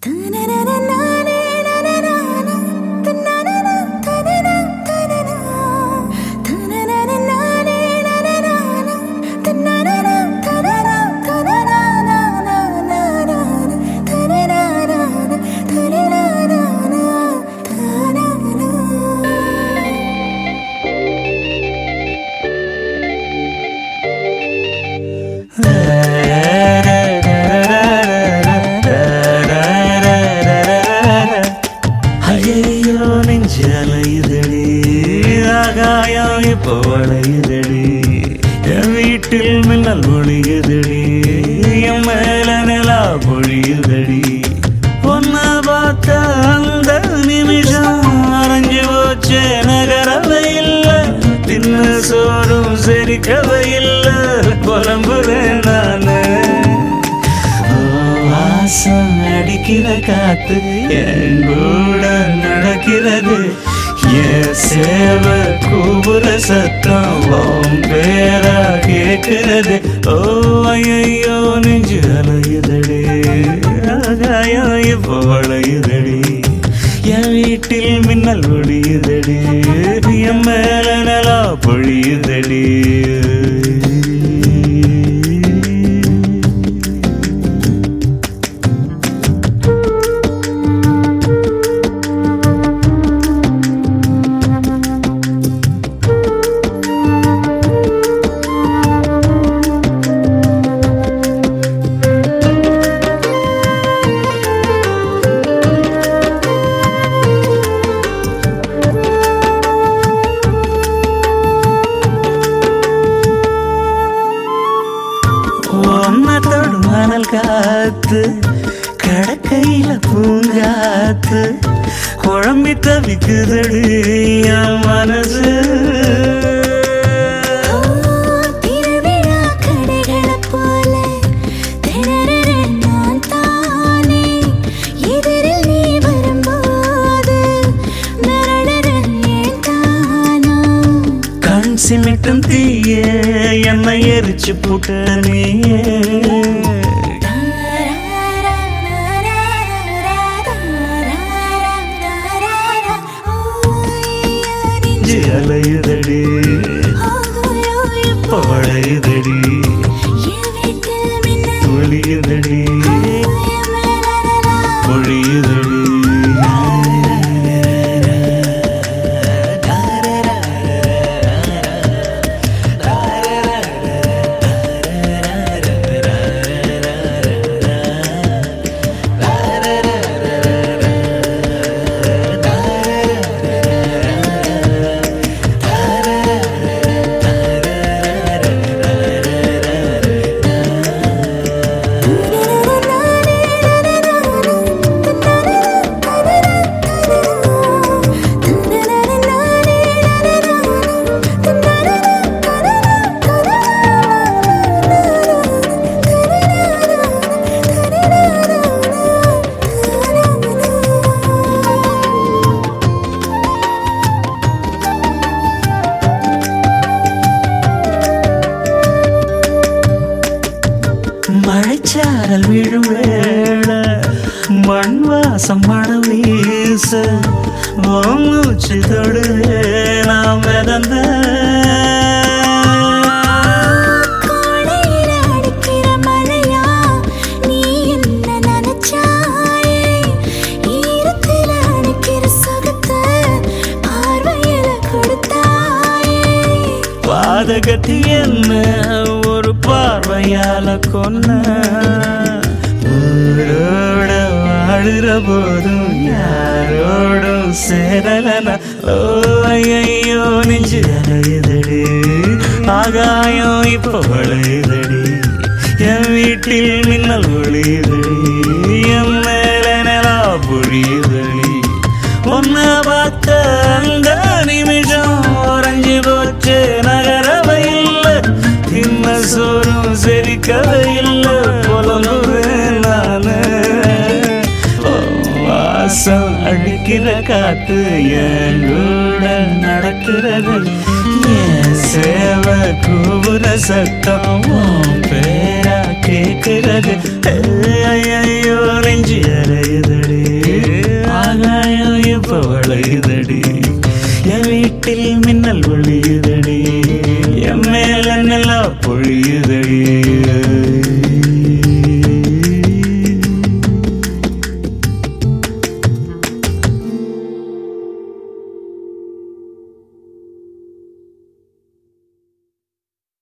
ஐயோ நெஞ்சு அலையுதடி ஆகாயம் இப்போ வளையுதடி என் வீட்டில் மின்னல் ஒளியுதடி என் மேல நிலா பொழியுதடி ஒன்ன பார்த்த அந்த நிமிஷம் அரைஞ்சு போச்சே நகரவை இல்லை தின்ன சோறும் செரிக்கவை இல்லை புலம்புறேன் நானு வாசம் அடிக்கிற காத்து என் கூட நடக்கிறது என் சேவ கூபுர சத்தம் உன் பேரா கேட்கிறது ஓ ஐயோ நெஞ்சு அலையுதடி ஆகாயம் இப்போ வளையுதடி என் வீட்டில் மின்னல் ஒடியுதடி என் மேல நலா பொழியுதடி ஒன்னத்தோடு மணல் காத்து கடக்கையில பூங்காத்து குழம்பி தவிக்குதடி என் மனசு திருவிழா கடைகளைப் போல திணறுற நான் தானே. எதிரில் நீ வரும்போது மிரளுற ஏன் தானோ? கண் சிமிட்டும் தீய என்னை எரிச்சு புட்ட நீயே நெஞ்சு அலையுதடி பழையுதடி ஒளியுதடி பொழியுதடி மழைச்சாரல் விழும் வேள மண் வாசம் மழை வீச உன் மூச்சு தொடுவே நாம் மிதந்த கோடையில அடிக்கிற மழையா நீ என்ன நினைச்சாயே ஈரத்தில அடிக்கிற சுகத்தை பார்வையில கொடுத்தாயே பாதகத்தி என்ன ஒரு பார்வையால கொன்ன ஊரோட வாழுற போதும் யாரோடும் சேரலன ஓ ஐயோ நெஞ்சு அலையுதடி ஆகாயம் இப்போ வளையுதடி என் வீட்டில் மின்னல் ஒளியுதடி என் மேல நிலா பொழியுதடி உன்ன பார்த்த அந்த நிமிஷம் உறைஞ்சு போச்சு நகரவை இல்லை தின்ன சோறும் செரிக்கவை இல்லை புலம்புறேன் நானு ஓ, வாசம் அடிக்கிற காத்து என் கூட நடக்கிறது என் சேவை கூவுற சத்தம் உன் பேரா கேட்கிறது ஐயோ நெஞ்சு அறையுது வீட்டில் மின்னல் ஒளியுதடி என் மேல நிலா பொழியுதடி